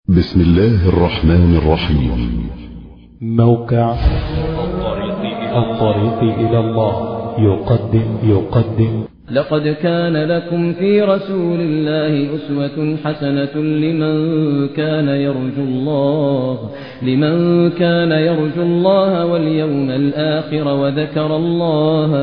بسم الله الرحمن الرحيم موقع الطريق إلى الله يقدم يقدم لقد كان لكم في رسول الله أسوة حسنة لمن كان يرجو الله لمن كان يرجو الله واليوم الآخر وذكر الله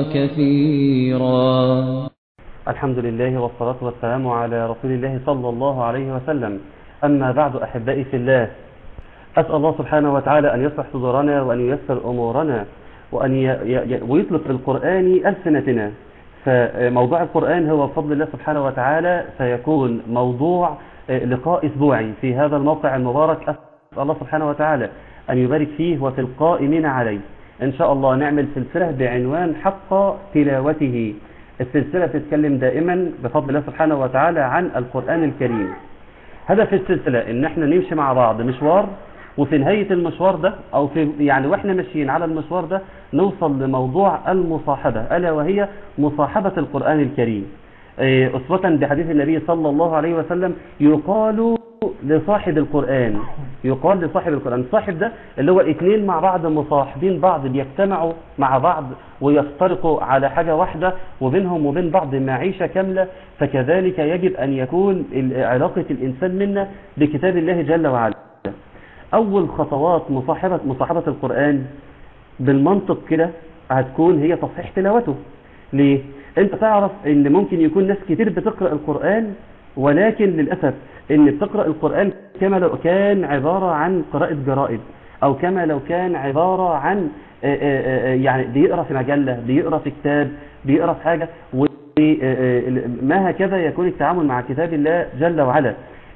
كثيرا الحمد لله والصلاة والسلام على رسول الله صلى الله عليه وسلم أما بعد أحبائي في الله أسأل الله سبحانه وتعالى أن يصلح صدورنا وأن ييسر أمورنا وأن ي... ي... ويطلق القرآن ألسنتنا فموضوع القرآن هو بفضل الله سبحانه وتعالى سيكون موضوع لقاء أسبوعي في هذا الموقع المبارك أسأل الله سبحانه وتعالى أن يبارك فيه وفي القائمين عليه إن شاء الله نعمل سلسلة بعنوان حق تلاوته السلسلة تتكلم دائما بفضل الله سبحانه وتعالى عن القرآن الكريم هدف السلسلة ان احنا نمشي مع بعض مشوار وفي نهاية المشوار ده او في يعني واحنا ماشيين على المشوار ده نوصل لموضوع المصاحبة الا وهي مصاحبة القرآن الكريم أسوة بحديث النبي صلى الله عليه وسلم يقال لصاحب القرآن يقال لصاحب القرآن صاحب ده اللي هو اتنين مع بعض مصاحبين بعض بيجتمعوا مع بعض ويفترقوا على حاجة واحدة وبينهم وبين بعض معيشة كاملة فكذلك يجب أن يكون علاقة الإنسان منا بكتاب الله جل وعلا أول خطوات مصاحبة, مصاحبة القرآن بالمنطق كده هتكون هي تصحيح تلاوته ليه؟ انت تعرف ان ممكن يكون ناس كتير بتقرأ القرآن ولكن للأسف ان بتقرأ القرآن كما لو كان عبارة عن قراءة جرائد او كما لو كان عبارة عن يعني بيقرأ في مجلة بيقرأ في كتاب بيقرأ في حاجة وما هكذا يكون التعامل مع كتاب الله جل وعلا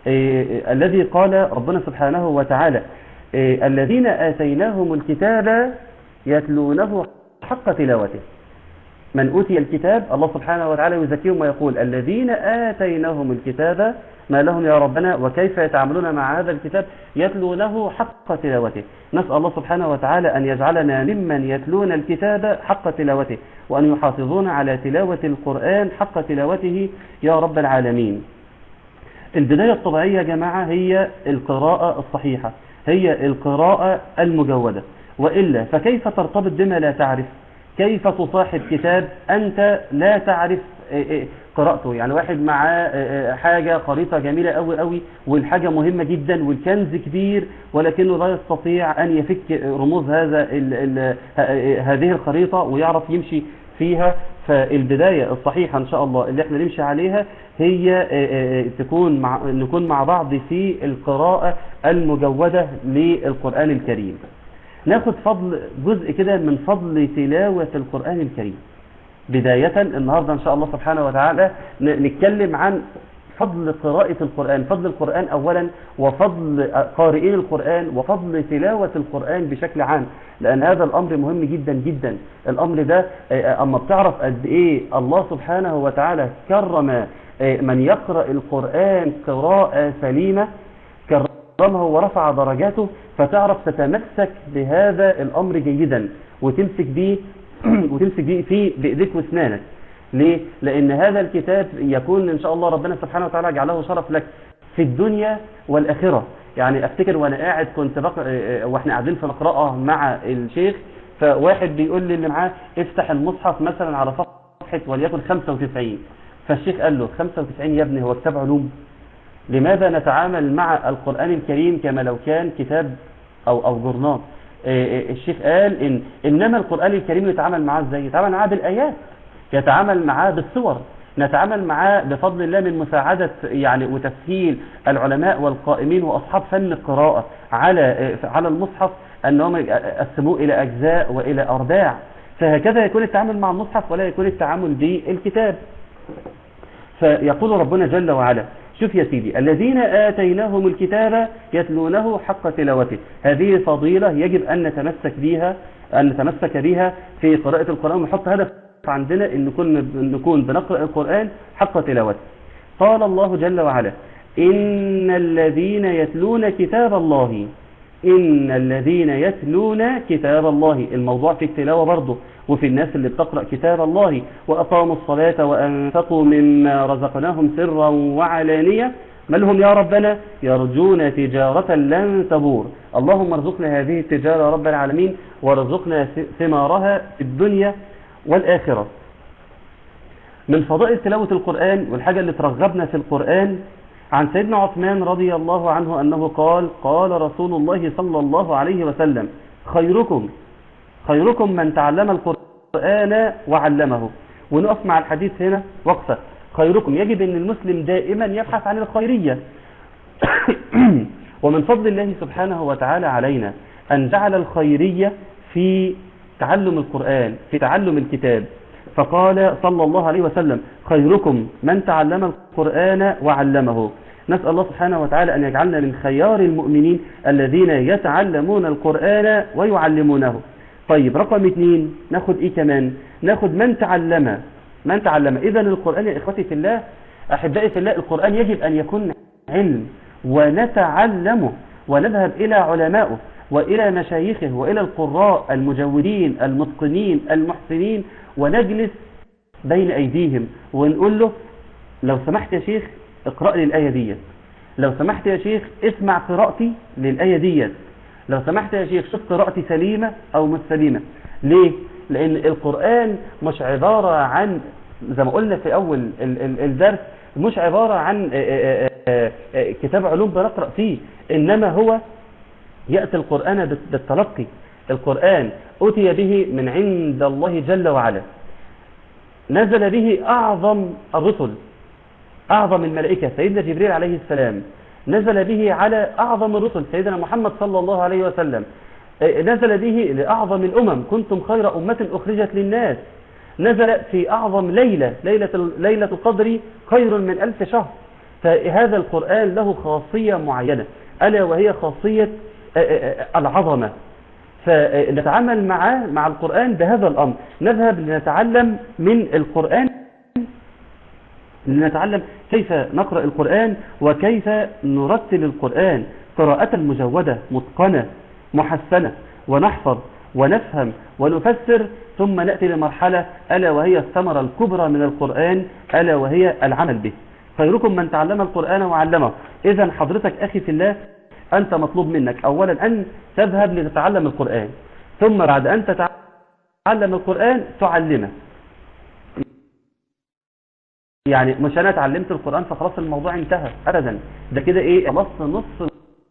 الذي قال ربنا سبحانه وتعالى الذين آتيناهم الكتاب يتلونه حق تلاوته من أوتي الكتاب الله سبحانه وتعالى يزكيهم ويقول الذين آتيناهم الكتاب ما لهم يا ربنا وكيف يتعاملون مع هذا الكتاب يتلونه حق تلاوته نسأل الله سبحانه وتعالى أن يجعلنا ممن يتلون الكتاب حق تلاوته وأن يحافظون على تلاوة القرآن حق تلاوته يا رب العالمين البداية الطبيعية يا جماعة هي القراءة الصحيحة هي القراءة المجودة وإلا فكيف ترتبط بما لا تعرف كيف تصاحب كتاب أنت لا تعرف قراءته يعني واحد معاه حاجة خريطة جميلة قوي قوي والحاجة مهمة جدا والكنز كبير ولكنه لا يستطيع أن يفك رموز هذا ال ال هذه الخريطة ويعرف يمشي فيها فالبداية الصحيحة إن شاء الله اللي احنا نمشي عليها هي تكون مع نكون مع بعض في القراءة المجودة للقرآن الكريم ناخد فضل جزء كده من فضل تلاوة القرآن الكريم بداية النهاردة إن شاء الله سبحانه وتعالى نتكلم عن فضل قراءة القرآن فضل القرآن أولا وفضل قارئين القرآن وفضل تلاوة القرآن بشكل عام لأن هذا الأمر مهم جدا جدا الأمر ده أما بتعرف قد إيه الله سبحانه وتعالى كرم من يقرأ القرآن قراءة سليمة كرمه ورفع درجاته فتعرف تتمسك بهذا الأمر جيدا وتمسك به وتمسك به في بإيديك واسنانك ليه؟ لأن هذا الكتاب يكون إن شاء الله ربنا سبحانه وتعالى جعله شرف لك في الدنيا والآخرة يعني أفتكر وأنا قاعد كنت بقرأ وإحنا قاعدين في القراءة مع الشيخ فواحد بيقول لي اللي معاه افتح المصحف مثلا على صفحة وليكن 95 فالشيخ قال له 95 يا ابني هو كتاب علوم لماذا نتعامل مع القرآن الكريم كما لو كان كتاب أو أو جورنال الشيخ قال إن إنما القرآن الكريم يتعامل معاه إزاي يتعامل معاه بالآيات يتعامل معاه بالصور نتعامل معاه بفضل الله من مساعدة يعني وتسهيل العلماء والقائمين وأصحاب فن القراءة على على المصحف أنهم يقسموه إلى أجزاء وإلى أرباع فهكذا يكون التعامل مع المصحف ولا يكون التعامل بالكتاب فيقول ربنا جل وعلا شوف يا سيدي الذين آتيناهم الكتاب يتلونه حق تلاوته هذه فضيلة يجب أن نتمسك بها أن نتمسك بها في قراءة القرآن ونحط هدف عندنا أن نكون, نكون بنقرأ القرآن حق تلاوته قال الله جل وعلا إن الذين يتلون كتاب الله إن الذين يتلون كتاب الله الموضوع في التلاوة برضه وفي الناس اللي بتقرأ كتاب الله وأقاموا الصلاة وأنفقوا مما رزقناهم سرا وعلانية مالهم يا ربنا يرجون تجارة لن تبور اللهم ارزقنا هذه التجارة يا رب العالمين وارزقنا ثمارها في الدنيا والآخرة من فضائل تلاوة القرآن والحاجة اللي ترغبنا في القرآن عن سيدنا عثمان رضي الله عنه أنه قال قال رسول الله صلى الله عليه وسلم خيركم خيركم من تعلم القرآن وعلمه ونقف مع الحديث هنا وقفة خيركم يجب أن المسلم دائما يبحث عن الخيرية ومن فضل الله سبحانه وتعالى علينا أن جعل الخيرية في تعلم القرآن في تعلم الكتاب فقال صلى الله عليه وسلم خيركم من تعلم القرآن وعلمه نسأل الله سبحانه وتعالى أن يجعلنا من خيار المؤمنين الذين يتعلمون القرآن ويعلمونه طيب رقم اثنين ناخد ايه كمان ناخد من تعلم من تعلم اذا القرآن يا اخوتي في الله احبائي في الله القرآن يجب ان يكون علم ونتعلمه ونذهب الى علمائه والى مشايخه والى القراء المجودين المتقنين المحسنين ونجلس بين ايديهم ونقول له لو سمحت يا شيخ اقرأ لي الآية ديت لو سمحت يا شيخ اسمع قراءتي للآية ديت لو سمحت يا شيخ شوف قراءتي سليمة أو مش سليمة ليه؟ لأن القرآن مش عبارة عن زي ما قلنا في أول ال- ال- الدرس مش عبارة عن آه، آه، آه، كتاب علوم بنقرأ فيه إنما هو يأتي القرآن بال- بالتلقي القرآن أتي به من عند الله جل وعلا نزل به أعظم الرسل أعظم الملائكة سيدنا جبريل عليه السلام نزل به على أعظم الرسل سيدنا محمد صلى الله عليه وسلم آه، نزل به لأعظم الأمم كنتم خير أمة أخرجت للناس نزل في أعظم ليلة ليلة, ليلة القدر خير من ألف شهر فهذا القرآن له خاصية معينة ألا وهي خاصية آه، آه، آه، العظمة فنتعامل معاه مع القرآن بهذا الأمر نذهب لنتعلم من القرآن لنتعلم كيف نقرأ القرآن وكيف نرتل القرآن قراءة مجودة متقنة محسنة ونحفظ ونفهم ونفسر ثم نأتي لمرحلة ألا وهي الثمرة الكبرى من القرآن ألا وهي العمل به خيركم من تعلم القرآن وعلمه إذا حضرتك أخي في الله أنت مطلوب منك أولا أن تذهب لتتعلم القرآن ثم بعد أن تتعلم القرآن تعلمه يعني مش أنا اتعلمت القرآن فخلاص الموضوع انتهى أبدا ده كده إيه خلصت نص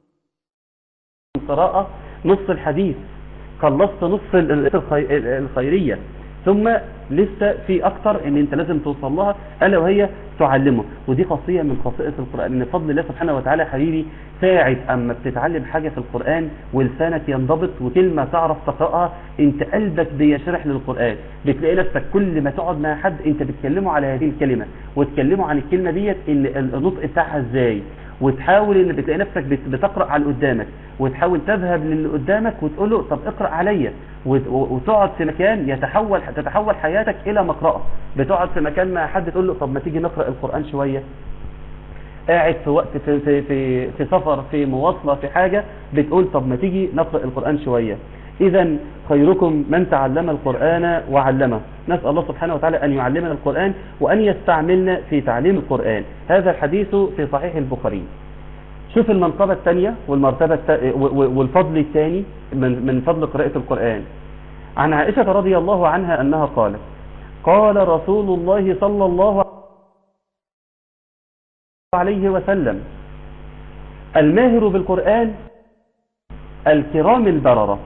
القراءة نص الحديث خلصت نص ال- ال- الخي- ال- الخيرية ثم لسه في أكتر ان انت لازم توصل لها ألا وهي تعلمه ودي خاصية من خاصية القرآن ان فضل الله سبحانه وتعالى يا حبيبي ساعد اما بتتعلم حاجة في القرآن ولسانك ينضبط وكلمة تعرف تقرأها انت قلبك بيشرح للقرآن بتلاقي نفسك كل ما تقعد مع حد انت بتكلمه على هذه الكلمة وتكلمه عن الكلمة ديت ان النطق بتاعها ازاي وتحاول ان بتلاقي نفسك بت- بتقرأ على اللي قدامك وتحاول تذهب للي قدامك وتقول له طب اقرأ عليا وت- و- وتقعد في مكان يتحول تتحول حياتك الى مقرأة بتقعد في مكان مع حد تقول له طب ما تيجي نقرأ القرآن شوية قاعد في وقت في في في, في سفر في مواصلة في حاجة بتقول طب ما تيجي نقرأ القرآن شوية إذا خيركم من تعلم القرآن وعلمه نسأل الله سبحانه وتعالى أن يعلمنا القرآن وأن يستعملنا في تعليم القرآن هذا الحديث في صحيح البخاري شوف المنقبة الثانية والمرتبة الت- و- و- والفضل الثاني من من فضل قراءة القرآن عن عائشة رضي الله عنها أنها قالت قال رسول الله صلى الله عليه وسلم الماهر بالقرآن الكرام البررة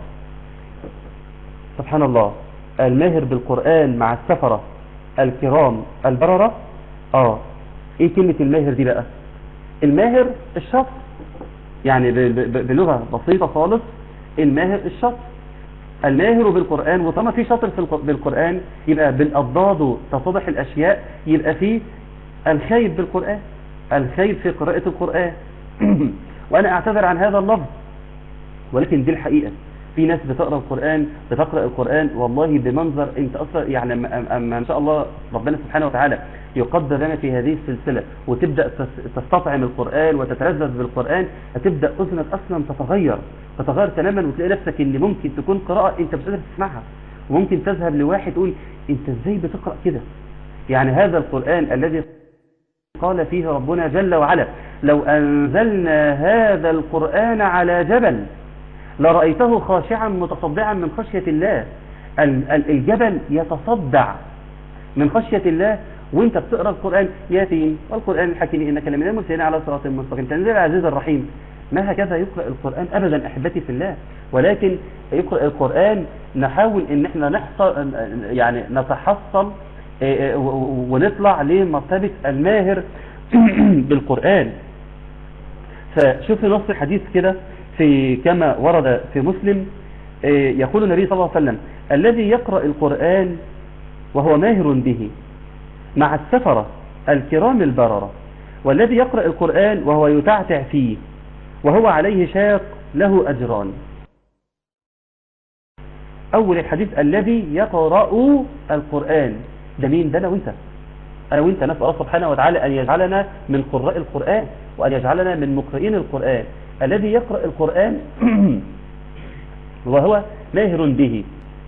سبحان الله الماهر بالقرآن مع السفرة الكرام البررة اه ايه كلمة الماهر دي بقى الماهر الشخص يعني ب- ب- بلغة بسيطة خالص الماهر الشخص الماهر بالقرآن وطالما في شاطر في الق- بالقرآن يبقى بالأضداد تتضح الأشياء يبقى في الخايب بالقرآن الخايب في قراءة القرآن وأنا أعتذر عن هذا اللفظ ولكن دي الحقيقة في ناس بتقرأ القرآن بتقرأ القرآن والله بمنظر انت اصلا يعني اما أما ان شاء الله ربنا سبحانه وتعالى يقدر لنا في هذه السلسلة وتبدأ تس- تستطعم القرآن وتتلذذ بالقرآن هتبدأ اذنك اصلا تتغير تتغير تماما وتلاقي نفسك ان ممكن تكون قراءة انت مش قادر تسمعها وممكن تذهب لواحد تقول انت ازاي بتقرأ كده يعني هذا القرآن الذي قال فيه ربنا جل وعلا لو أنزلنا هذا القرآن على جبل لرأيته خاشعا متصدعا من خشية الله ال- ال- الجبل يتصدع من خشية الله وانت بتقرأ القرآن ياتين والقرآن الحكيم إنك لمن المرسلين على صراط مستقيم تنزيل العزيز الرحيم ما هكذا يقرأ القرآن أبدا أحبتي في الله ولكن يقرأ القرآن نحاول ان احنا نحصل يعني نتحصل اه، اه، و- و- ونطلع لمرتبة الماهر بالقرآن فشوف نص الحديث كده في كما ورد في مسلم اه، يقول النبي صلى الله عليه وسلم الذي يقرأ القرآن وهو ماهر به مع السفرة الكرام البررة والذي يقرأ القرآن وهو يتعتع فيه وهو عليه شاق له أجران أول الحديث الذي يقرأ القرآن ده مين ده أنا وانت أنا وانت نسأل الله سبحانه وتعالى أن يجعلنا من قراء القرآن وأن يجعلنا من مقرئين القرآن الذي يقرأ القرآن وهو ماهر به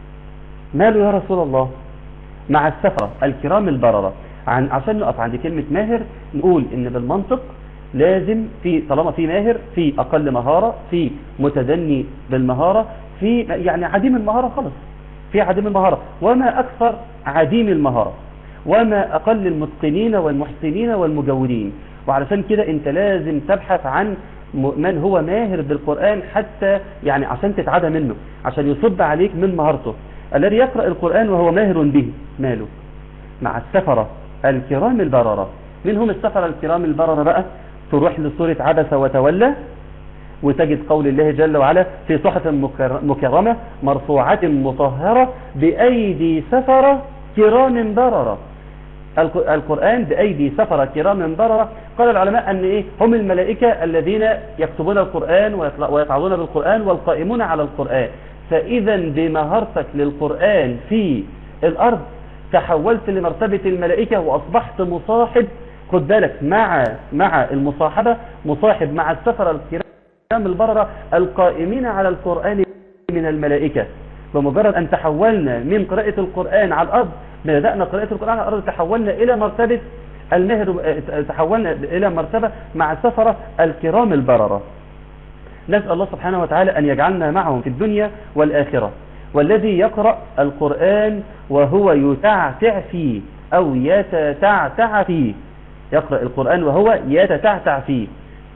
ماله يا رسول الله مع السفرة الكرام البررة عن عشان نقف عند كلمة ماهر نقول ان بالمنطق لازم في طالما في ماهر في اقل مهارة في متدني بالمهارة في يعني عديم المهارة خلص في عديم المهارة وما اكثر عديم المهارة وما اقل المتقنين والمحسنين والمجودين وعلشان كده انت لازم تبحث عن م- من هو ماهر بالقرآن حتى يعني عشان تتعدى منه عشان يصب عليك من مهارته الذي يقرأ القرآن وهو ماهر به ماله مع السفرة الكرام البررة من هم السفرة الكرام البررة بقى تروح لسورة عبس وتولى وتجد قول الله جل وعلا في صحف مكر- مكرمة مرفوعة مطهرة بأيدي سفرة كرام بررة الق- القرآن بأيدي سفرة كرام بررة قال العلماء أن إيه هم الملائكة الذين يكتبون القرآن ويطلع- ويتعظون بالقرآن والقائمون على القرآن فإذا بمهارتك للقرآن في الأرض تحولت لمرتبة الملائكة وأصبحت مصاحب خد بالك مع مع المصاحبة مصاحب مع السفرة الكرام البررة القائمين على القرآن من الملائكة بمجرد أن تحولنا من قراءة القرآن على الأرض بدأنا قراءة القرآن على الأرض تحولنا إلى مرتبة المهر تحولنا إلى مرتبة مع السفرة الكرام البررة نسأل الله سبحانه وتعالى أن يجعلنا معهم في الدنيا والآخرة والذي يقرأ القرآن وهو يتعتع فيه أو يتتعتع فيه يقرأ القرآن وهو يتتعتع فيه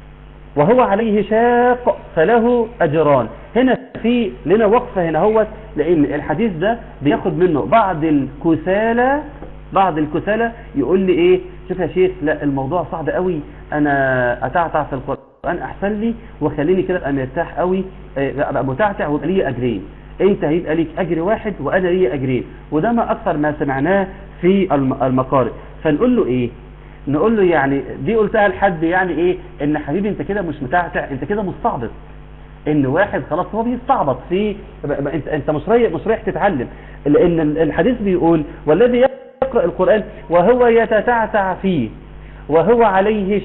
وهو عليه شاق فله أجران هنا في لنا وقفة هنا هو لأن الحديث ده بياخد منه بعض الكسالى بعض الكسالى يقول لي ايه شوف يا شيخ لا الموضوع صعب قوي انا اتعتع في القرآن احسن لي وخليني كده ابقى مرتاح قوي اه، ابقى متعتع ويبقى لي اجرين انت هيبقى ليك اجر واحد وانا لي اجرين وده ما اكثر ما سمعناه في الم- المقارئ فنقول له ايه نقول له يعني دي قلتها لحد يعني ايه ان حبيبي انت كده مش متعتع انت كده مستعبط ان واحد خلاص هو بيستعبط في ب- ب- انت انت مش رايح مش رايح تتعلم لان ال- الحديث بيقول والذي يقرا القران وهو يتتعتع فيه وهو عليه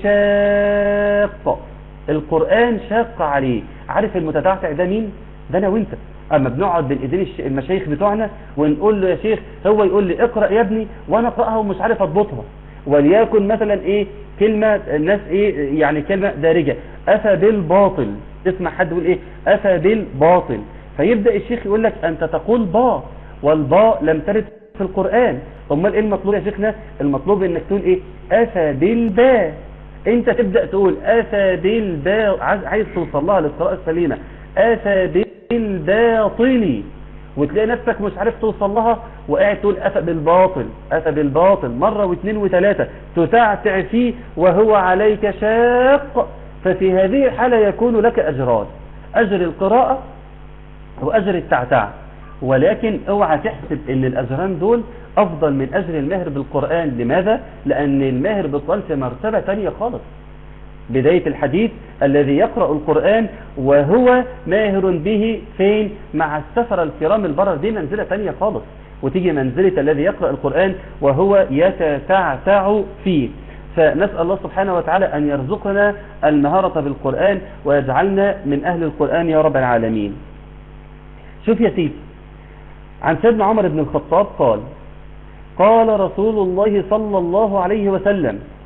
شاق القران شاق عليه عارف المتتعتع ده مين ده انا وانت اما بنقعد بين ايدين الش- المشايخ بتوعنا ونقول له يا شيخ هو يقول لي اقرا يا ابني وانا اقراها ومش عارف اضبطها وليكن مثلا ايه كلمة الناس ايه يعني كلمة دارجة افى بالباطل تسمع حد يقول ايه افى بالباطل فيبدأ الشيخ يقول لك انت تقول با والباء لم ترد في القرآن امال ايه المطلوب يا شيخنا المطلوب انك تقول ايه افى بالباء انت تبدأ تقول افى بالباء عايز عايز توصل لها للقراءة السليمة افى بالباطل وتلاقي نفسك مش عارف توصل لها وقاعد تقول أفى بالباطل أفى بالباطل مرة واثنين وثلاثة تتعتع فيه وهو عليك شاق ففي هذه الحالة يكون لك أجران أجر القراءة وأجر التعتع ولكن اوعى تحسب ان الأجران دول أفضل من أجر الماهر بالقرآن لماذا؟ لأن الماهر بالقرآن في مرتبة تانية خالص بداية الحديث الذي يقرأ القرآن وهو ماهر به فين مع السفر الكرام البرر دي منزلة تانية خالص وتيجي منزلة الذي يقرأ القرآن وهو يتتعتع فيه فنسأل الله سبحانه وتعالى أن يرزقنا المهارة بالقرآن ويجعلنا من أهل القرآن يا رب العالمين شوف يا سيدي عن سيدنا عمر بن الخطاب قال قال رسول الله صلى الله عليه وسلم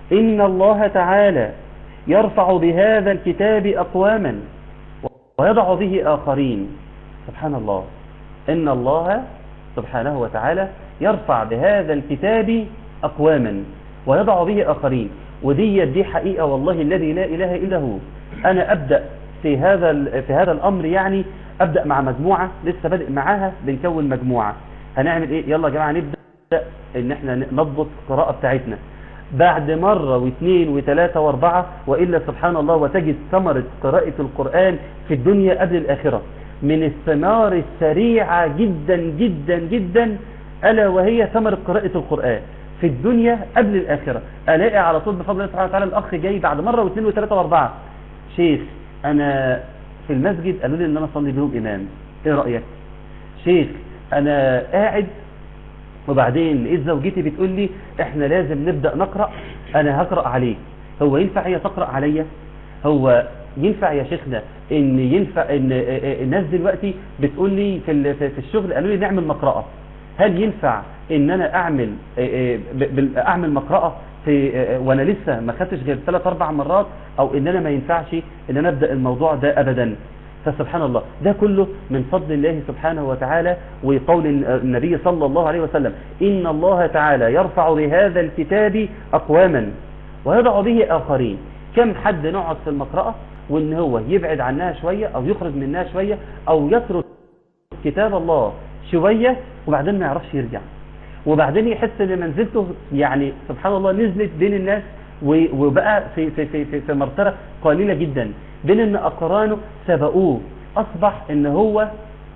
إن الله تعالى يرفع بهذا الكتاب أقواما ويضع به آخرين سبحان الله إن الله سبحانه وتعالى يرفع بهذا الكتاب أقواما ويضع به آخرين ودي دي حقيقة والله الذي لا إله إلا هو أنا أبدأ في هذا في هذا الأمر يعني أبدأ مع مجموعة لسه بادئ معاها بنكون مجموعة هنعمل إيه يلا يا جماعة نبدأ إن إحنا نضبط القراءة بتاعتنا بعد مرة واثنين وثلاثة واربعة وإلا سبحان الله وتجد ثمرة قراءة القرآن في الدنيا قبل الآخرة من الثمار السريعة جدا جدا جدا ألا وهي ثمرة قراءة القرآن في الدنيا قبل الآخرة ألاقي على طول بفضل الله سبحانه وتعالى الأخ جاي بعد مرة واثنين وثلاثة واربعة شيخ أنا في المسجد قالوا لي إن أنا أصلي بهم إمام إيه رأيك شيخ أنا قاعد وبعدين لقيت زوجتي بتقول لي احنا لازم نبدأ نقرأ انا هقرأ عليك هو ينفع هي تقرأ عليا هو ينفع يا شيخنا ان ينفع ان الناس دلوقتي بتقول لي في في الشغل قالوا لي نعمل مقرأة هل ينفع ان انا اعمل اعمل مقرأة في وانا لسه ما خدتش غير ثلاث اربع مرات او ان انا ما ينفعش ان انا ابدا الموضوع ده ابدا فسبحان الله ده كله من فضل الله سبحانه وتعالى وقول النبي صلى الله عليه وسلم إن الله تعالى يرفع بهذا الكتاب أقواما ويضع به آخرين كم حد نقعد في المقرأة وإن هو يبعد عنها شوية أو يخرج منها شوية أو يترك كتاب الله شوية وبعدين ما يعرفش يرجع وبعدين يحس ان منزلته يعني سبحان الله نزلت بين الناس وبقى في في في في, في مرتبه قليله جدا بين ان اقرانه سبقوه اصبح ان هو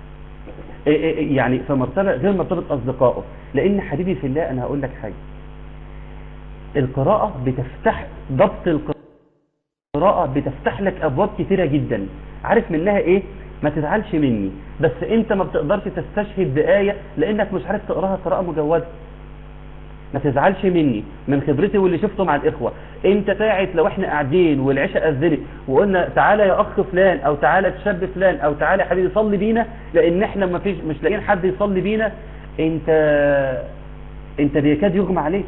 يعني في مرتبه غير مرتبه اصدقائه لان حبيبي في الله انا هقول لك حاجه القراءه بتفتح ضبط القراءه بتفتح لك ابواب كثيره جدا عارف منها ايه ما تزعلش مني بس انت ما بتقدرش تستشهد بآية لانك مش عارف تقراها قراءة مجودة ما تزعلش مني من خبرتي واللي شفته مع الاخوة انت ساعة لو احنا قاعدين والعشاء اذنت وقلنا تعالى يا اخ فلان او تعالى تشاب فلان او تعالى يا حبيبي صلي بينا لان احنا ما فيش مش لاقيين حد يصلي بينا انت انت بيكاد يغمى عليك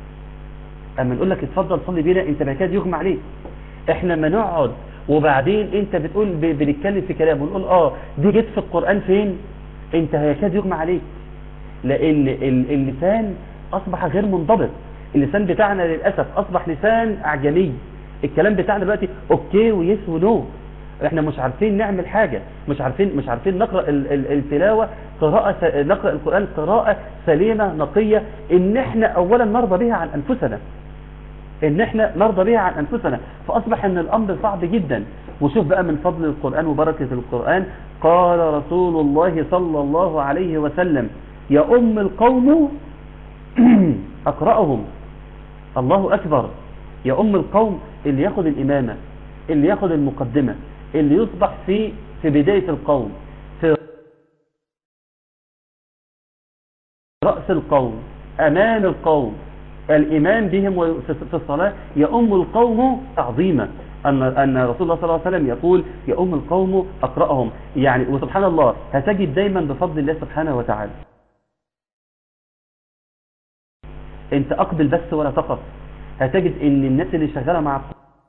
اما نقول لك اتفضل صلي بينا انت بيكاد يغمى عليك احنا ما نقعد وبعدين انت بتقول بنتكلم في كلام ونقول اه دي جت في القرآن فين انت هيكاد يغمى عليك لان اللسان اصبح غير منضبط اللسان بتاعنا للأسف اصبح لسان اعجمي الكلام بتاعنا دلوقتي اوكي ويس ونو احنا مش عارفين نعمل حاجة مش عارفين مش عارفين نقرأ التلاوة قراءة نقرأ القرآن قراءة سليمة نقية ان احنا اولا نرضى بها عن انفسنا ان احنا نرضى بها عن انفسنا فاصبح ان الامر صعب جدا وشوف بقى من فضل القرآن وبركة القرآن قال رسول الله صلى الله عليه وسلم يا ام القوم اقرأهم الله اكبر يا ام القوم اللي ياخد الامامة اللي ياخد المقدمة اللي يصبح في في بداية القوم في رأس القوم امان القوم الإيمان بهم في الصلاة يأم القوم تعظيما أن أن رسول الله صلى الله عليه وسلم يقول يأم القوم أقرأهم يعني وسبحان الله هتجد دايما بفضل الله سبحانه وتعالى أنت أقبل بس ولا تقف هتجد أن الناس اللي شغالة مع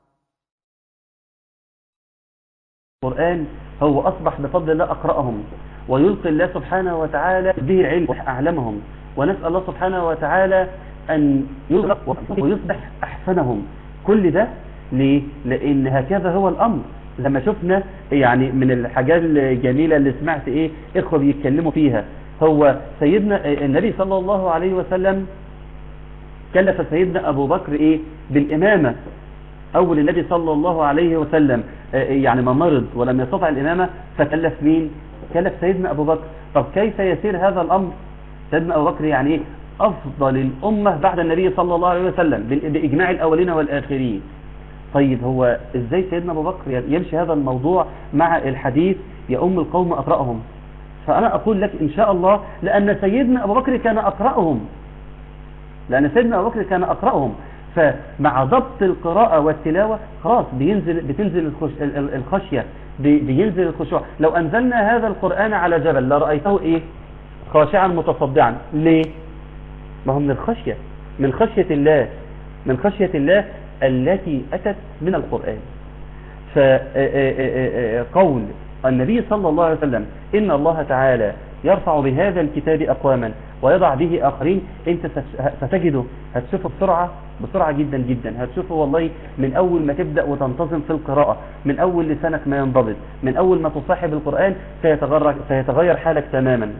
القرآن هو أصبح بفضل الله أقرأهم ويلقي الله سبحانه وتعالى به العلم وأعلمهم ونسأل الله سبحانه وتعالى أن يغرق ويصبح أحسنهم كل ده ليه؟ لأن هكذا هو الأمر لما شفنا يعني من الحاجات الجميلة اللي سمعت إيه إخوة بيتكلموا فيها هو سيدنا النبي صلى الله عليه وسلم كلف سيدنا أبو بكر إيه بالإمامة أول النبي صلى الله عليه وسلم يعني ما مرض ولم يستطع الإمامة فكلف مين كلف سيدنا أبو بكر طب كيف يسير هذا الأمر سيدنا أبو بكر يعني إيه أفضل الأمة بعد النبي صلى الله عليه وسلم بإجماع الأولين والآخرين طيب هو إزاي سيدنا أبو بكر يمشي هذا الموضوع مع الحديث يا أم القوم أقرأهم فأنا أقول لك إن شاء الله لأن سيدنا أبو بكر كان أقرأهم لأن سيدنا أبو بكر كان أقرأهم فمع ضبط القراءة والتلاوة خلاص بينزل بتنزل الخشية بينزل الخشوع لو أنزلنا هذا القرآن على جبل لرأيته إيه خاشعا متصدعا ليه ما هو من الخشية من خشية الله من خشية الله التي أتت من القرآن فقول النبي صلى الله عليه وسلم إن الله تعالى يرفع بهذا الكتاب أقواما ويضع به آخرين انت ستجده هتشوفه بسرعة بسرعة جدا جدا هتشوفه والله من أول ما تبدأ وتنتظم في القراءة من أول لسانك ما ينضبط من أول ما تصاحب القرآن سيتغير, سيتغير حالك تماما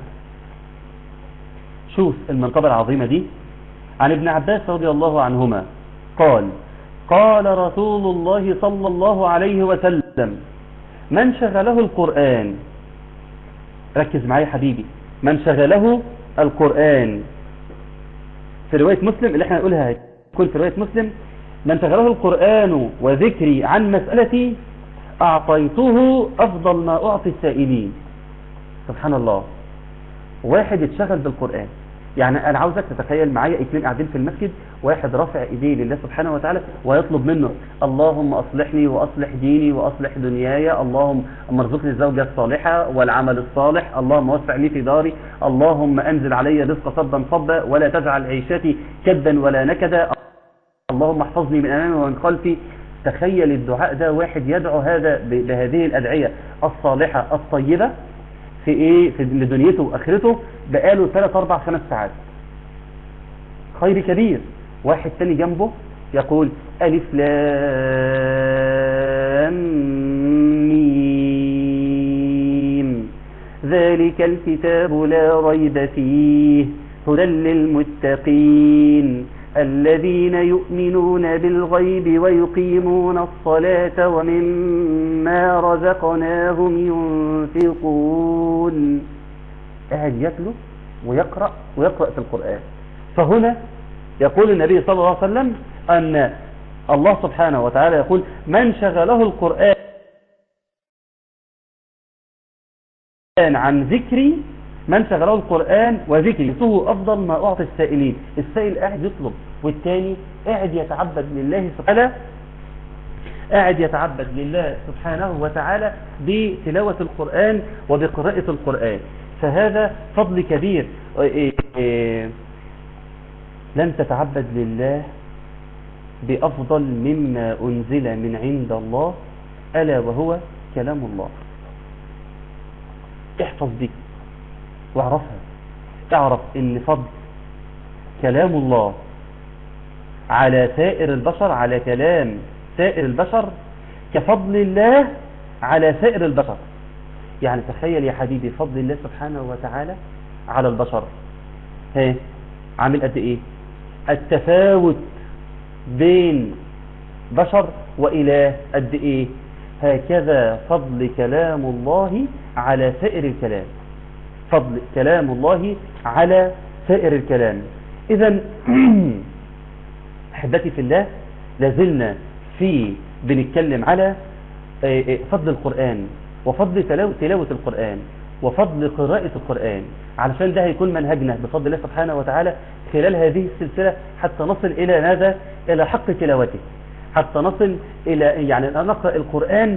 شوف المنقبة العظيمة دي عن ابن عباس رضي الله عنهما قال قال رسول الله صلى الله عليه وسلم من شغله القرآن ركز معايا حبيبي من شغله القرآن في رواية مسلم اللي احنا نقولها كل في رواية مسلم من شغله القرآن وذكري عن مسألتي أعطيته أفضل ما أعطي السائلين سبحان الله واحد اتشغل بالقرآن يعني انا عاوزك تتخيل معايا اثنين قاعدين في المسجد واحد رافع ايديه لله سبحانه وتعالى ويطلب منه اللهم اصلحني واصلح ديني واصلح دنياي اللهم ارزقني الزوجة الصالحة والعمل الصالح اللهم وسع لي في داري اللهم انزل علي رزق صبا صبا ولا تجعل عيشتي كدا ولا نكدا اللهم احفظني من امامي ومن خلفي تخيل الدعاء ده واحد يدعو هذا بهذه الادعية الصالحة الطيبة في ايه في لدنيته واخرته بقاله 3 4 5 ساعات خير كبير واحد تاني جنبه يقول الف لام ميم ذلك الكتاب لا ريب فيه هدى للمتقين الذين يؤمنون بالغيب ويقيمون الصلاة ومما رزقناهم ينفقون قاعد يتلو ويقرأ ويقرأ في القرآن فهنا يقول النبي صلى الله عليه وسلم أن الله سبحانه وتعالى يقول من شغله القرآن عن ذكري من شغله القرآن وذكري هو أفضل ما أعطي السائلين السائل قاعد يطلب والتاني قاعد يتعبد لله سبحانه قاعد يتعبد لله سبحانه وتعالى بتلاوة القرآن وبقراءة القرآن فهذا فضل كبير لن تتعبد لله بأفضل مما أنزل من عند الله ألا وهو كلام الله احفظ دي واعرفها اعرف ان فضل كلام الله على سائر البشر على كلام سائر البشر كفضل الله على سائر البشر يعني تخيل يا حبيبي فضل الله سبحانه وتعالى على البشر ها عامل قد ايه التفاوت بين بشر وإله قد ايه هكذا فضل كلام الله على سائر الكلام فضل كلام الله على سائر الكلام اذا احبتي في الله لازلنا في بنتكلم على فضل القرآن وفضل تلاوة القرآن وفضل قراءة القرآن علشان ده هيكون منهجنا بفضل الله سبحانه وتعالى خلال هذه السلسلة حتى نصل إلى ماذا إلى حق تلاوته حتى نصل إلى يعني نقرأ القرآن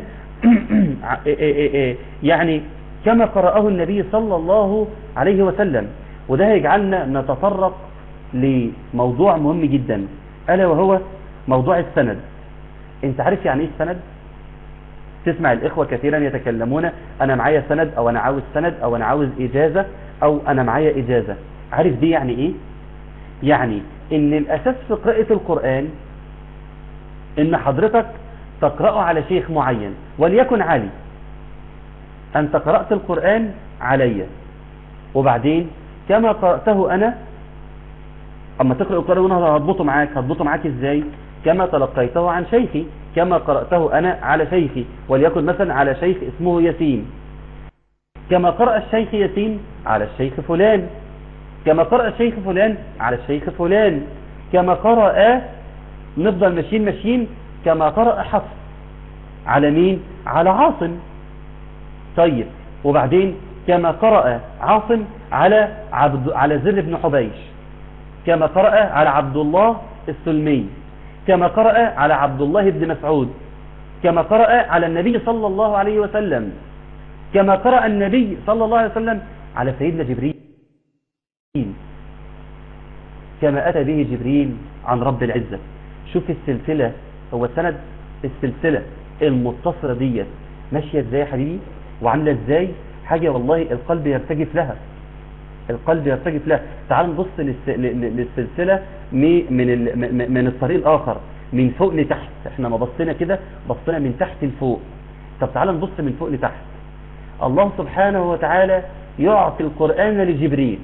يعني كما قرأه النبي صلى الله عليه وسلم وده هيجعلنا نتطرق لموضوع مهم جدا ألا وهو موضوع السند انت عارف يعني ايه السند تسمع الإخوة كثيرا يتكلمون أنا معايا سند أو أنا عاوز سند أو أنا عاوز إجازة أو أنا معايا إجازة عارف دي يعني إيه يعني إن الأساس في قراءة القرآن إن حضرتك تقرأه على شيخ معين وليكن علي أنت قرأت القرآن علي وبعدين كما قرأته أنا أما تقرأ القرآن وانا هضبطه معاك هضبطه معاك إزاي كما تلقيته عن شيخي كما قرأته أنا على شيخي وليكن مثلا على شيخ اسمه ياسين كما قرأ الشيخ ياسين على الشيخ فلان كما قرأ الشيخ فلان على الشيخ فلان كما قرأ نفضل ماشيين ماشيين كما قرأ حفص على مين على عاصم طيب وبعدين كما قرأ عاصم على عبد على زر بن حبيش كما قرأ على عبد الله السلمي كما قرأ على عبد الله بن مسعود كما قرأ على النبي صلى الله عليه وسلم كما قرأ النبي صلى الله عليه وسلم على سيدنا جبريل كما أتى به جبريل عن رب العزة شوف السلسلة هو السند السلسلة المتصلة ديت ماشية ازاي يا حبيبي وعاملة ازاي حاجة والله القلب يرتجف لها القلب يرتجف لها تعال نبص للس- ل- ل- للسلسلة مي- من ال- م- م- من الطريق الآخر من فوق لتحت احنا ما بصينا كده بصينا من تحت لفوق طب تعال نبص من فوق لتحت الله سبحانه وتعالى يعطي القرآن لجبريل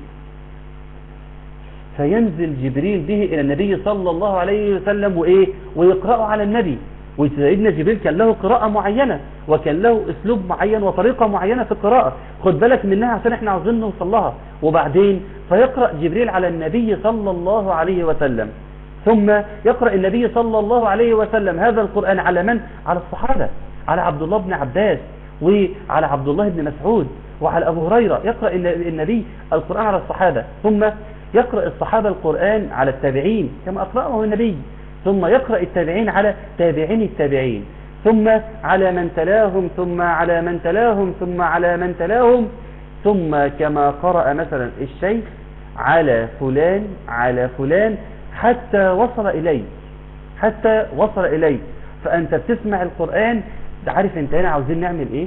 فينزل جبريل به إلى النبي صلى الله عليه وسلم وإيه ويقرأه على النبي وسيدنا جبريل كان له قراءة معينة وكان له أسلوب معين وطريقة معينة في القراءة خد بالك منها عشان احنا عاوزين نوصل لها وبعدين فيقرأ جبريل على النبي صلى الله عليه وسلم ثم يقرأ النبي صلى الله عليه وسلم هذا القرآن على من؟ على الصحابة على عبد الله بن عباس وعلى عبد الله بن مسعود وعلى أبو هريرة يقرأ الن- النبي القرآن على الصحابة ثم يقرأ الصحابة القرآن على التابعين كما أقرأه النبي ثم يقرأ التابعين على تابعين التابعين ثم على من تلاهم ثم على من تلاهم ثم على من تلاهم ثم كما قرأ مثلا الشيخ على فلان على فلان حتى وصل إليه حتى وصل إليه فأنت بتسمع القرآن ده عارف انت هنا عاوزين نعمل ايه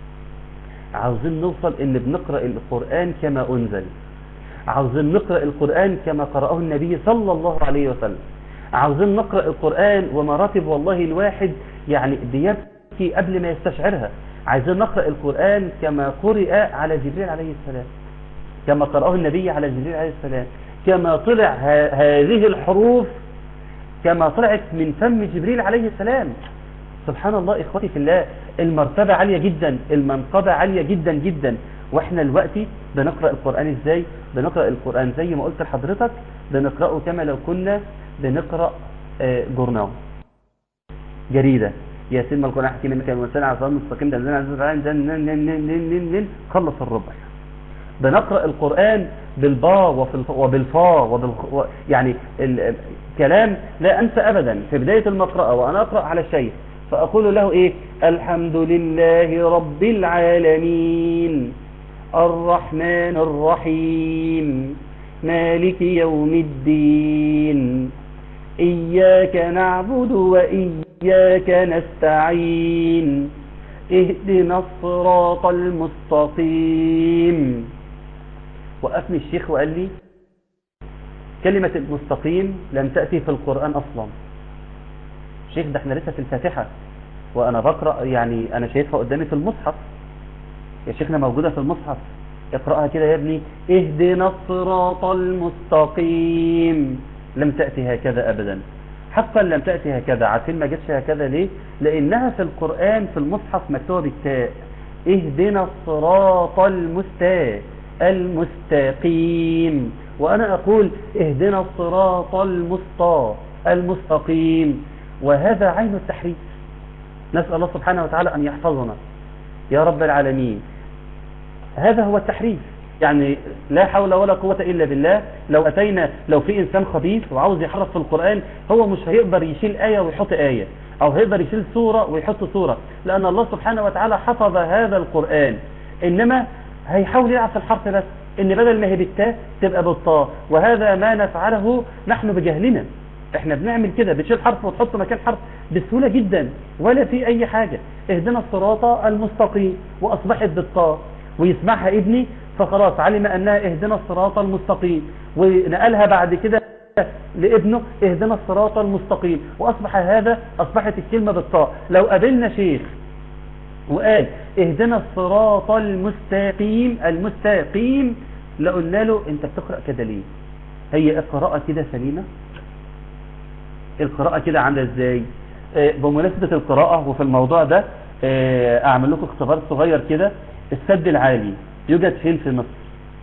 عاوزين نوصل ان بنقرأ القرآن كما انزل عاوزين نقرأ القرآن كما قرأه النبي صلى الله عليه وسلم عاوزين نقرأ القرآن ومراتب والله الواحد يعني بيبكي قبل ما يستشعرها عايزين نقرأ القرآن كما قرئ على جبريل عليه السلام كما قرأه النبي على جبريل عليه السلام كما طلع ه- هذه الحروف كما طلعت من فم جبريل عليه السلام سبحان الله إخوتي في الله المرتبة عالية جدا المنقبة عالية جدا جدا واحنا دلوقتي بنقرأ القرآن ازاي بنقرأ القرآن زي ما قلت لحضرتك بنقرأه كما لو كنا بنقرأ آه، جورنال جريدة ياسين ما القرآن حكيم انك المنسان على صراط مستقيم ده نزلنا على القرآن ده نن- نن- نن- نن- نن- نن- خلص الربع بنقرأ القرآن بالباء وفي الف... وبالفاء وبال... و... يعني ال... كلام لا أنسى أبدا في بداية المقرأة وأنا أقرأ على الشيء فأقول له إيه الحمد لله رب العالمين الرحمن الرحيم مالك يوم الدين إياك نعبد وإياك نستعين اهدنا الصراط المستقيم وقفني الشيخ وقال لي كلمة المستقيم لم تأتي في القرآن أصلا شيخ ده احنا لسه في الفاتحة وأنا بقرأ يعني أنا شايفها قدامي في المصحف يا شيخنا موجودة في المصحف اقرأها كده يا ابني اهدنا الصراط المستقيم لم تأتي هكذا أبدا حقا لم تأتي هكذا عارفين ما جتش هكذا ليه لأنها في القرآن في المصحف مكتوبة بالتاء اهدنا الصراط المستا المستقيم وأنا أقول اهدنا الصراط المسطى المستقيم وهذا عين التحريف نسأل الله سبحانه وتعالى أن يحفظنا يا رب العالمين هذا هو التحريف يعني لا حول ولا قوة إلا بالله لو أتينا لو في إنسان خبيث وعاوز يحرف في القرآن هو مش هيقدر يشيل آية ويحط آية أو هيقدر يشيل سورة ويحط سورة لأن الله سبحانه وتعالى حفظ هذا القرآن إنما هيحاول يلعب في الحرف بس إن بدل ما هي بالتاء تبقى بالطاء وهذا ما نفعله نحن بجهلنا احنا بنعمل كده بتشيل حرف وتحط مكان حرف بسهولة جدا ولا في اي حاجة اهدنا الصراط المستقيم واصبحت بالطاء ويسمعها ابني فخلاص علم انها اهدنا الصراط المستقيم ونقلها بعد كده لابنه اهدنا الصراط المستقيم واصبح هذا اصبحت الكلمة بالطاء لو قابلنا شيخ وقال اهدنا الصراط المستقيم المستقيم لقلنا له انت بتقرأ كده ليه هي القراءة كده سليمة القراءة كده عاملة ازاي آه، بمناسبة القراءة وفي الموضوع ده آه، اعمل لكم اختبار صغير كده السد العالي يوجد فين في مصر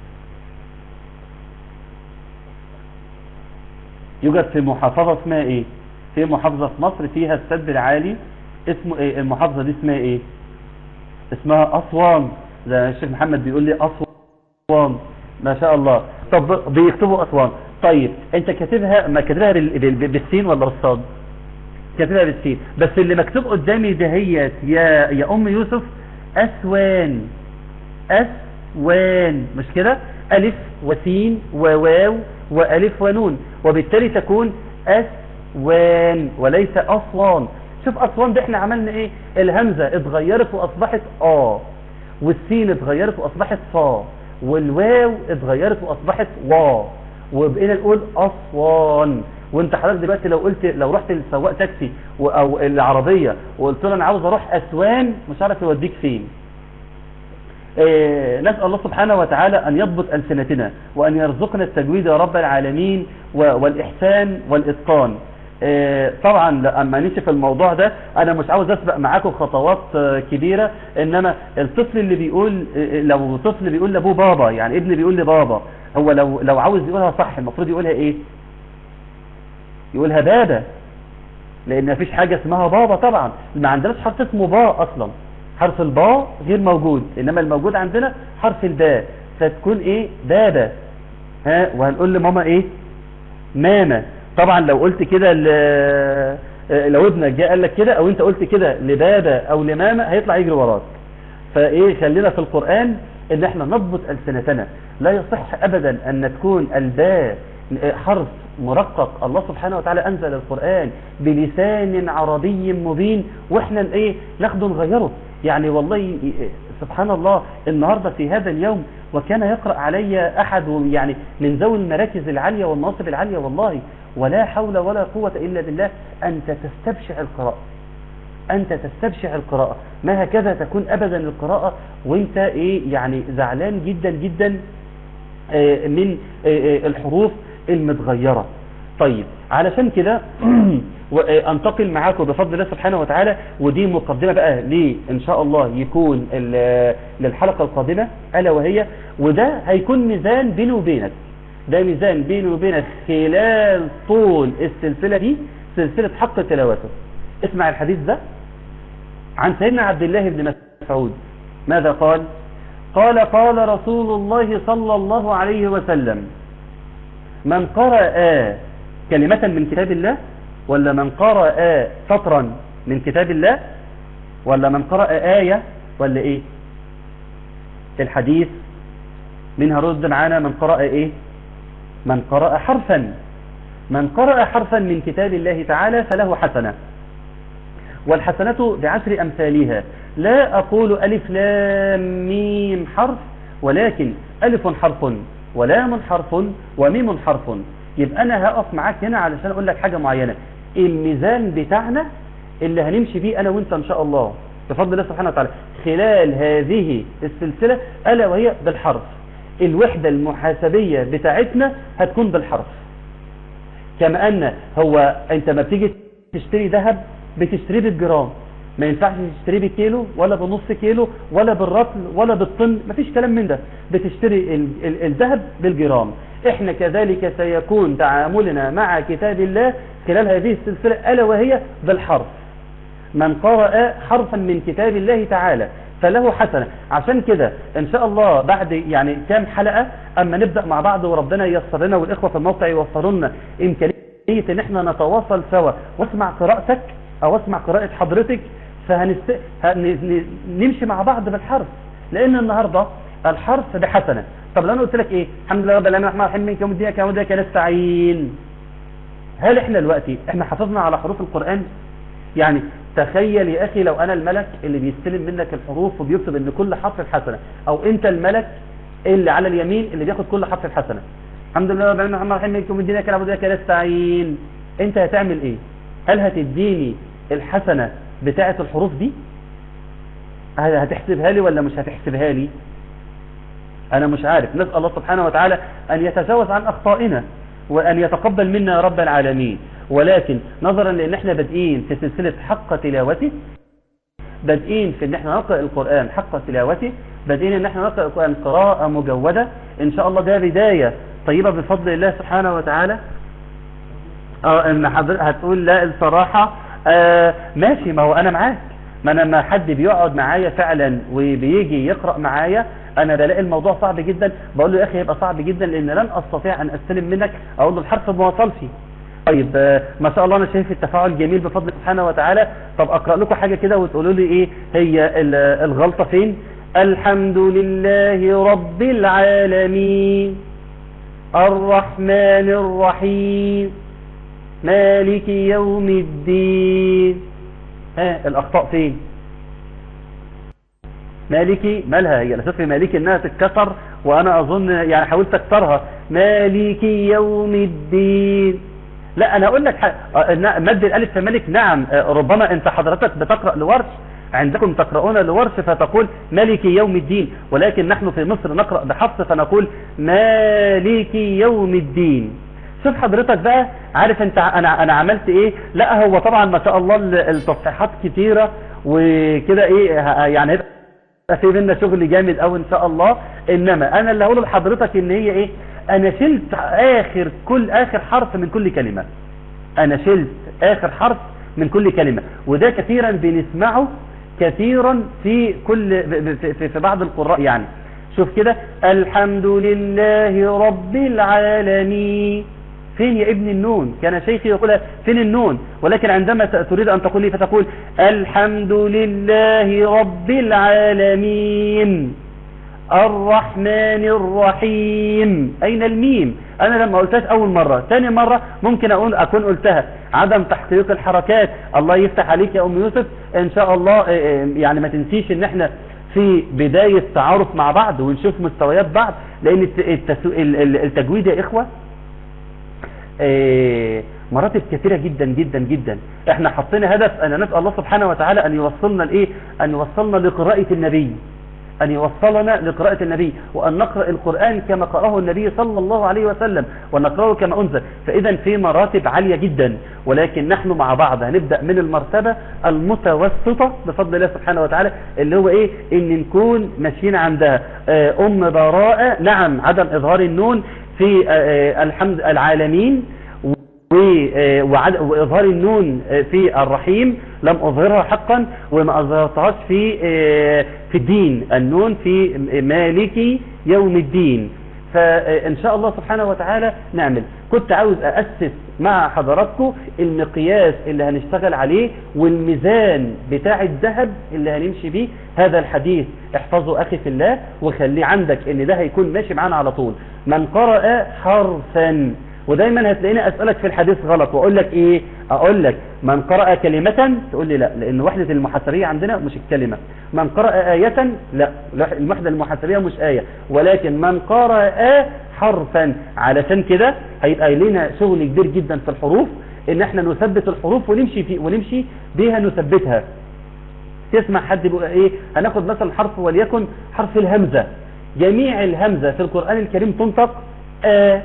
يوجد في محافظة اسمها ايه في محافظة في مصر فيها السد العالي اسمه ايه المحافظة دي اسمها ايه اسمها اسوان زي الشيخ محمد بيقول لي اسوان ما شاء الله طب بيكتبوا اسوان طيب انت كاتبها ما كاتبها بال- بال- بالسين ولا بالصاد كاتبها بالسين بس اللي مكتوب قدامي دهيت يا يا ام يوسف اسوان اسوان مش كده الف وسين وواو والف ونون وبالتالي تكون أسوان وليس أسوان شوف أسوان ده احنا عملنا ايه الهمزة اتغيرت وأصبحت آ والسين اتغيرت وأصبحت صا والواو اتغيرت وأصبحت وا وبقينا نقول أسوان وانت حضرتك دلوقتي لو قلت لو رحت لسواق تاكسي و- او العربية وقلت له انا عاوز اروح اسوان مش عارف يوديك فين إيه، نسأل الله سبحانه وتعالى أن يضبط ألسنتنا وأن يرزقنا التجويد يا رب العالمين و- والإحسان والإتقان إيه، طبعا لما نمشي في الموضوع ده أنا مش عاوز أسبق معاكم خطوات آه، كبيرة إنما الطفل اللي بيقول إيه، لو طفل بيقول لأبوه بابا يعني ابن بيقول لبابا هو لو لو عاوز يقولها صح المفروض يقولها إيه يقولها بابا لان مفيش حاجة اسمها بابا طبعا ما عندناش حرف اسمه با اصلا حرف الباء غير موجود انما الموجود عندنا حرف الباء فتكون ايه بابا ها وهنقول لماما ايه ماما طبعا لو قلت كده ل... آه، لو ابنك جاء قال لك كده او انت قلت كده لبابا او لماما هيطلع يجري وراك فايه خلينا في القرآن ان احنا نضبط ألسنتنا لا يصح ابدا ان تكون الباء حرف مرقق الله سبحانه وتعالى انزل القرآن بلسان عربي مبين واحنا ايه ناخده نغيره يعني والله سبحان الله النهاردة في هذا اليوم وكان يقرأ علي احد يعني من ذوي المراكز العالية والمناصب العالية والله ولا حول ولا قوة الا بالله انت تستبشع القراءة أنت تستبشع القراءة ما هكذا تكون أبدا القراءة وانت إيه يعني زعلان جدا جدا آه، من آه، آه، الحروف المتغيرة طيب علشان كده و- آه، انتقل معاكم بفضل الله سبحانه وتعالى ودي مقدمة بقى ليه ان شاء الله يكون ال- للحلقة القادمة ألا وهي وده هيكون ميزان بيني وبينك ده ميزان بيني وبينك خلال طول السلسلة دي سلسلة حق تلاوته اسمع الحديث ده عن سيدنا عبد الله بن مسعود ماذا قال قال قال رسول الله صلى الله عليه وسلم من قرأ كلمة من كتاب الله ولا من قرأ سطرا من كتاب الله ولا من قرأ آية ولا ايه الحديث منها رد معانا من قرأ ايه من قرأ حرفا من قرأ حرفا من كتاب الله تعالى فله حسنة والحسنة بعشر أمثالها لا أقول ألف لام ميم حرف ولكن ألف حرف ولام حرف وميم حرف يبقى أنا هقف معاك هنا علشان أقول لك حاجة معينة الميزان بتاعنا اللي هنمشي بيه أنا وإنت إن شاء الله بفضل الله سبحانه وتعالى خلال هذه السلسلة ألا وهي بالحرف الوحدة المحاسبية بتاعتنا هتكون بالحرف كما أن هو أنت ما بتيجي تشتري ذهب بتشتريه بالجرام ما ينفعش تشتريه بالكيلو ولا بنص كيلو ولا بالرطل ولا بالطن مفيش كلام من ده بتشتري ال- ال- الذهب بالجرام احنا كذلك سيكون تعاملنا مع كتاب الله خلال هذه السلسلة ألا وهي بالحرف من قرأ حرفا من كتاب الله تعالى فله حسنة عشان كده ان شاء الله بعد يعني كام حلقة اما نبدأ مع بعض وربنا ييسر لنا والاخوة في الموقع يوفروا لنا امكانية ان احنا نتواصل سوا واسمع قراءتك او اسمع قراءة حضرتك فهنست... هن... نمشي مع بعض بالحرف لان النهاردة الحرف بحسنة طب لو انا قلت لك ايه الحمد لله رب العالمين الرحمن الرحيم منك يوم الدين كما ودك نستعين هل احنا دلوقتي احنا حافظنا على حروف القرآن يعني تخيل يا اخي لو انا الملك اللي بيستلم منك الحروف وبيكتب ان كل حرف الحسنة او انت الملك اللي على اليمين اللي بياخد كل حرف الحسنة الحمد لله رب العالمين الرحمن الرحيم مالك يوم الدين اياك نعبد واياك نستعين انت هتعمل ايه هل هتديني الحسنة بتاعة الحروف دي هل هتحسبها لي ولا مش هتحسبها لي انا مش عارف نسأل الله سبحانه وتعالى ان يتجاوز عن اخطائنا وان يتقبل منا يا رب العالمين ولكن نظرا لان احنا بادئين في سلسلة حق تلاوته بادئين في ان احنا نقرأ القرآن حق تلاوته بادئين ان احنا نقرأ القرآن قراءة مجودة ان شاء الله ده بداية طيبة بفضل الله سبحانه وتعالى اه ان حضر هتقول لا الصراحة آه ماشي ما هو انا معاك ما انا لما حد بيقعد معايا فعلا وبيجي يقرأ معايا انا بلاقي الموضوع صعب جدا بقول له يا اخي هيبقى صعب جدا لان لن استطيع ان استلم منك اقول له الحرف ما وصلش طيب آه، ما شاء الله انا شايف التفاعل جميل بفضل سبحانه وتعالى طب اقرا لكم حاجه كده وتقولوا لي ايه هي ال- الغلطه فين الحمد لله رب العالمين الرحمن الرحيم مالك يوم الدين ها الأخطاء فين مالكي مالها هي الأساس في مالكي إنها تتكسر وأنا أظن يعني حاولت أكسرها مالكي يوم الدين لا أنا أقول لك ح- آه، نا- مد الألف في مالك نعم آه، ربما أنت حضرتك بتقرأ لورش عندكم تقرؤون لورش فتقول مالك يوم الدين ولكن نحن في مصر نقرأ بحفص فنقول مالك يوم الدين شوف حضرتك بقى عارف انت ع- انا انا عملت ايه لا هو طبعا ما شاء الله ال- التصحيحات كتيرة وكده ايه ه- يعني هيبقى في بينا شغل جامد قوي ان شاء الله انما انا اللي هقوله لحضرتك ان هي ايه انا شلت اخر كل اخر حرف من كل كلمة انا شلت اخر حرف من كل كلمة وده كثيرا بنسمعه كثيرا في كل في, في, في بعض القراء يعني شوف كده الحمد لله رب العالمين فين يا ابن النون كان شيخي يقول فين النون ولكن عندما ت- تريد أن تقول لي فتقول الحمد لله رب العالمين الرحمن الرحيم أين الميم أنا لما قلتهاش أول مرة ثاني مرة ممكن أقول أكون قلتها عدم تحقيق الحركات الله يفتح عليك يا أم يوسف إن شاء الله آه، آه، يعني ما تنسيش إن إحنا في بداية تعارف مع بعض ونشوف مستويات بعض لأن الت- التسو- ال- ال- التجويد يا إخوة آه، مراتب كثيرة جدا جدا جدا احنا حطينا هدف ان نسأل الله سبحانه وتعالى ان يوصلنا لايه ان يوصلنا لقراءة النبي ان يوصلنا لقراءة النبي وان نقرأ القرآن كما قرأه النبي صلى الله عليه وسلم ونقرأه كما انزل فاذا في مراتب عالية جدا ولكن نحن مع بعض هنبدأ من المرتبة المتوسطة بفضل الله سبحانه وتعالى اللي هو ايه ان نكون ماشيين عندها آه، ام براءة نعم عدم اظهار النون في آه، آه، الحمد العالمين و- آه، وعد- وإظهار النون آه، في الرحيم لم أظهرها حقا وما أظهرتهاش في آه، في الدين النون في مالك يوم الدين فإن شاء الله سبحانه وتعالى نعمل كنت عاوز أأسس مع حضراتكم المقياس اللي هنشتغل عليه والميزان بتاع الذهب اللي هنمشي بيه هذا الحديث احفظه أخي في الله وخليه عندك ان ده هيكون ماشي معانا على طول من قرأ حرفا ودايما هتلاقيني اسالك في الحديث غلط واقول لك ايه اقول لك من قرأ كلمة تقول لي لا لان وحدة المحاسبية عندنا مش الكلمة من قرأ آية لا الوحدة المحاسبية مش آية ولكن من قرأ حرفا علشان كده هيبقى لنا شغل كبير جدا في الحروف ان احنا نثبت الحروف ونمشي في ونمشي بيها نثبتها تسمع حد بيقول ايه هناخد مثلا حرف وليكن حرف الهمزة جميع الهمزة في القرآن الكريم تنطق آ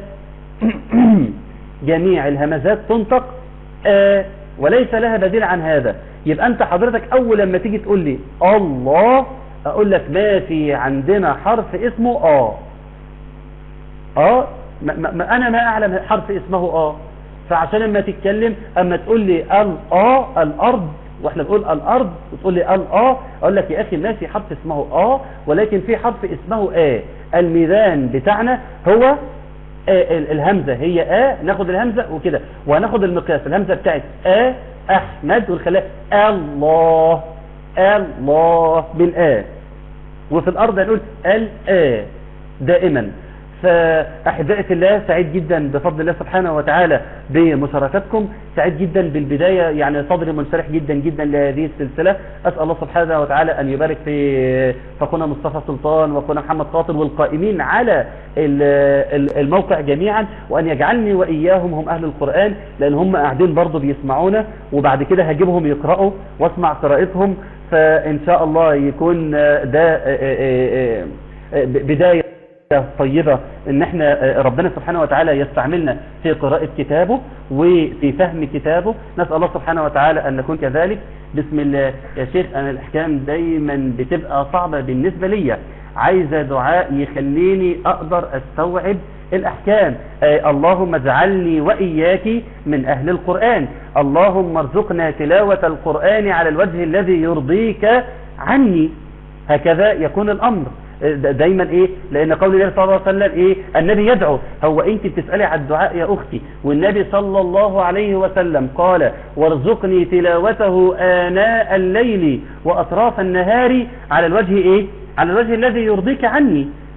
جميع الهمزات تنطق آ وليس لها بديل عن هذا يبقى انت حضرتك اول لما تيجي تقول لي الله اقول لك ما في عندنا حرف اسمه اه اه ما ما ما انا ما اعلم حرف اسمه اه فعشان لما تتكلم اما تقول لي ال اه الارض واحنا بنقول الارض وتقول لي ال اه اقول لك يا اخي ما في حرف اسمه اه ولكن في حرف اسمه اه الميزان بتاعنا هو آه ال- الهمزة هي آ ناخد الهمزة وكده وهناخد المقياس الهمزة بتاعت آ أحمد ونخليها الله الله بالآ وفي الأرض هنقول الآ دائما فأحبائي في الله سعيد جدا بفضل الله سبحانه وتعالى بمشاركتكم سعيد جدا بالبداية يعني صدري منشرح جدا جدا لهذه السلسلة أسأل الله سبحانه وتعالى أن يبارك في فأخونا مصطفى سلطان وأخونا محمد خاطر والقائمين على ال- ال- الموقع جميعا وأن يجعلني وإياهم هم أهل القرآن لأن هم قاعدين برضه بيسمعونا وبعد كده هجيبهم يقرأوا واسمع قراءتهم فإن شاء الله يكون ده بداية طيبة ان احنا ربنا سبحانه وتعالى يستعملنا في قراءة كتابه وفي فهم كتابه نسأل الله سبحانه وتعالى ان نكون كذلك بسم الله يا شيخ انا الاحكام دايما بتبقى صعبة بالنسبة لي عايزة دعاء يخليني اقدر استوعب الاحكام آه اللهم اجعلني واياك من اهل القرآن اللهم ارزقنا تلاوة القرآن على الوجه الذي يرضيك عني هكذا يكون الامر دايما ايه لان قول الله صلى الله عليه وسلم ايه النبي يدعو هو انت بتسألي على الدعاء يا اختي والنبي صلى الله عليه وسلم قال وارزقني تلاوته آناء الليل واطراف النهار على الوجه ايه على الوجه الذي يرضيك عني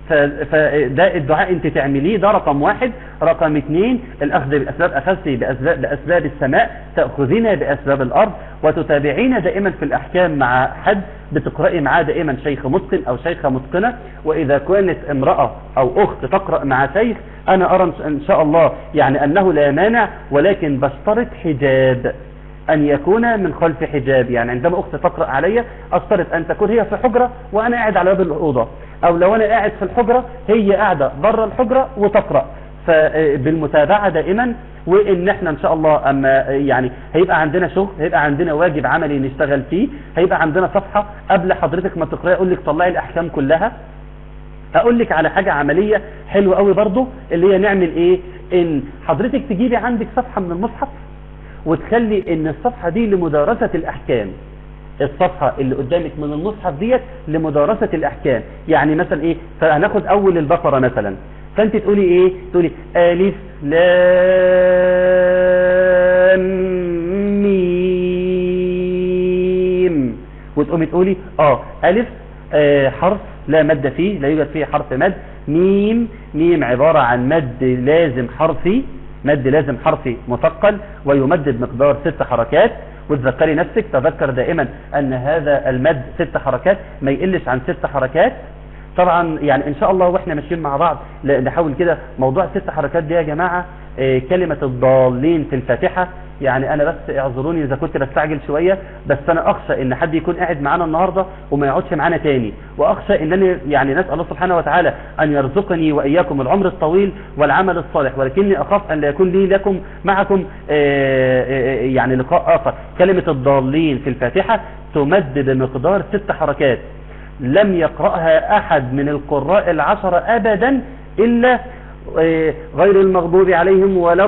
ف- فده الدعاء انت تعمليه ده رقم واحد رقم اثنين الاخذ بالاسباب اخذت باسباب, بأسباب السماء تاخذين باسباب الارض وتتابعين دائما في الاحكام مع حد بتقراي معاه دائما شيخ متقن او شيخه متقنه واذا كانت امراه او اخت تقرا مع شيخ انا ارى ان شاء الله يعني انه لا مانع ولكن بشترط حجاب أن يكون من خلف حجاب يعني عندما أخت تقرأ علي أشترط أن تكون هي في حجرة وأنا قاعد على باب الأوضة أو لو أنا قاعد في الحجرة هي قاعدة بره الحجرة وتقرأ فبالمتابعة دائما وإن احنا إن شاء الله أما يعني هيبقى عندنا شغل هيبقى عندنا واجب عملي نشتغل فيه هيبقى عندنا صفحة قبل حضرتك ما تقرأي أقول لك طلعي الأحكام كلها اقول لك على حاجة عملية حلوة قوي برضو اللي هي نعمل ايه ان حضرتك تجيبي عندك صفحة من المصحف وتخلي ان الصفحة دي لمدارسة الاحكام الصفحة اللي قدامك من المصحف ديت لمدارسة الاحكام يعني مثلا ايه فهناخد اول البقرة مثلا فانت تقولي ايه تقولي الف لام ميم وتقومي تقولي اه الف آه حرف لا مد فيه لا يوجد فيه حرف مد ميم ميم عبارة عن مد لازم حرفي مد لازم حرفي مثقل ويمد بمقدار ست حركات وتذكري نفسك تذكر دائما ان هذا المد ست حركات ما يقلش عن ست حركات طبعا يعني ان شاء الله واحنا ماشيين مع بعض ل- نحاول كده موضوع ست حركات دي يا جماعة آه، كلمة الضالين في الفاتحة يعني انا بس اعذروني اذا كنت بستعجل شوية بس انا اخشى ان حد يكون قاعد معانا النهاردة وما يقعدش معانا تاني واخشى انني يعني نسأل الله سبحانه وتعالى ان يرزقني واياكم العمر الطويل والعمل الصالح ولكني اخاف ان لا يكون لي لكم معكم آه، آه، يعني لقاء اخر كلمة الضالين في الفاتحة تمد بمقدار ست حركات لم يقرأها أحد من القراء العشرة أبدا إلا آه، غير المغضوب عليهم ولا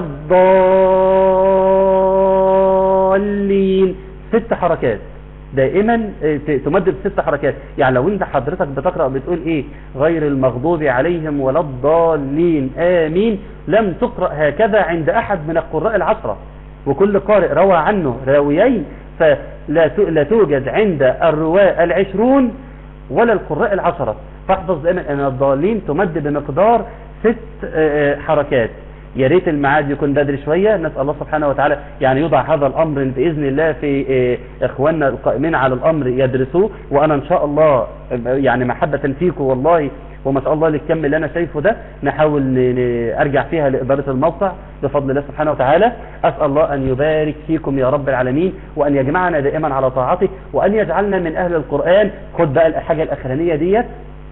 الضالين ست حركات دائما آه، ت- تمد بست حركات يعني لو انت حضرتك بتقرأ بتقول ايه غير المغضوب عليهم ولا الضالين آمين لم تقرأ هكذا عند أحد من القراء العشرة وكل قارئ روى عنه راويين فلا ت- لا توجد عند الرواة العشرون ولا القراء العشرة فاحفظ دائما ان الضالين تمد بمقدار ست آه، حركات يا ريت الميعاد يكون بدري شوية نسأل الله سبحانه وتعالى يعني يوضع هذا الأمر بإذن الله في آه، إخواننا القائمين على الأمر يدرسوه وأنا إن شاء الله آه، يعني محبة فيكم والله وما شاء الله للكم اللي أنا شايفه ده نحاول ن- ن- أرجع فيها لإدارة الموقع بفضل الله سبحانه وتعالى أسأل الله أن يبارك فيكم يا رب العالمين وأن يجمعنا دائما على طاعته وأن يجعلنا من أهل القرآن خد بقى الحاجة الأخرانية ديت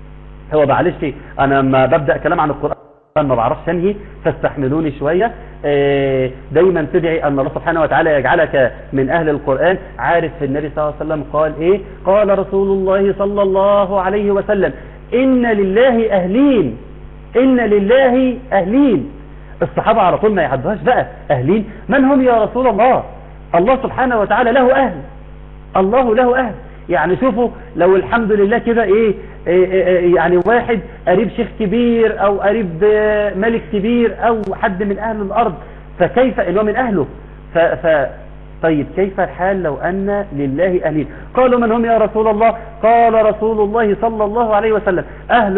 هو معلش انا لما ببدا كلام عن القران ما بعرفش انهي فاستحملوني شويه آه، دايما تدعي ان الله سبحانه وتعالى يجعلك من اهل القران عارف النبي صلى الله عليه وسلم قال ايه قال رسول الله صلى الله عليه وسلم ان لله اهلين ان لله اهلين الصحابه على طول ما يعدوهاش بقى اهلين من هم يا رسول الله الله سبحانه وتعالى له اهل الله له أهل يعني شوفوا لو الحمد لله كده إيه, إيه, إيه يعني واحد قريب شيخ كبير أو قريب آه، ملك كبير أو حد من أهل الأرض فكيف إن هو من أهله ف, ف طيب كيف الحال لو أن لله أهلين قالوا من هم يا رسول الله قال رسول الله صلى الله عليه وسلم أهل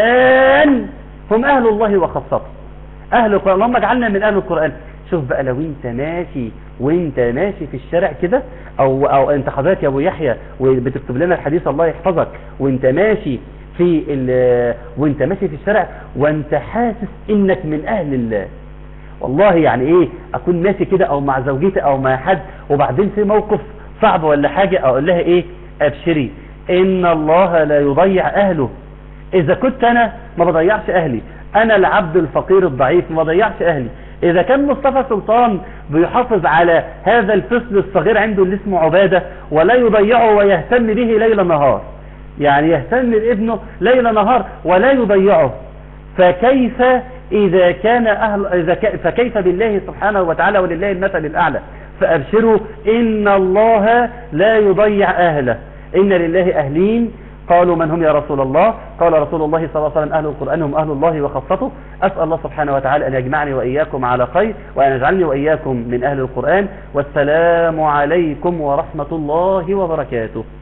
القرآن هم أهل الله وخاصته اهل القرآن اللهم اجعلنا من اهل القرآن شوف بقى لو انت ماشي وانت ماشي في الشارع كده او او انت حضرتك يا ابو يحيى وبتكتب لنا الحديث الله يحفظك وانت ماشي في ال- وانت ماشي في الشارع وانت حاسس انك من اهل الله والله يعني ايه اكون ماشي كده او مع زوجتي او مع حد وبعدين في موقف صعب ولا حاجة اقول لها ايه ابشري ان الله لا يضيع اهله اذا كنت انا ما بضيعش اهلي انا العبد الفقير الضعيف ما بضيعش اهلي اذا كان مصطفى سلطان بيحافظ على هذا الفصل الصغير عنده اللي اسمه عبادة ولا يضيعه ويهتم به ليل نهار يعني يهتم بابنه ليل نهار ولا يضيعه فكيف إذا كان أهل إذا ك... فكيف بالله سبحانه وتعالى ولله المثل الأعلى فأبشروا إن الله لا يضيع أهله إن لله أهلين قالوا من هم يا رسول الله قال رسول الله صلى الله عليه وسلم أهل القرآن هم أهل الله وخاصته أسأل الله سبحانه وتعالى أن يجمعني وإياكم على خير وأن يجعلني وإياكم من أهل القرآن والسلام عليكم ورحمة الله وبركاته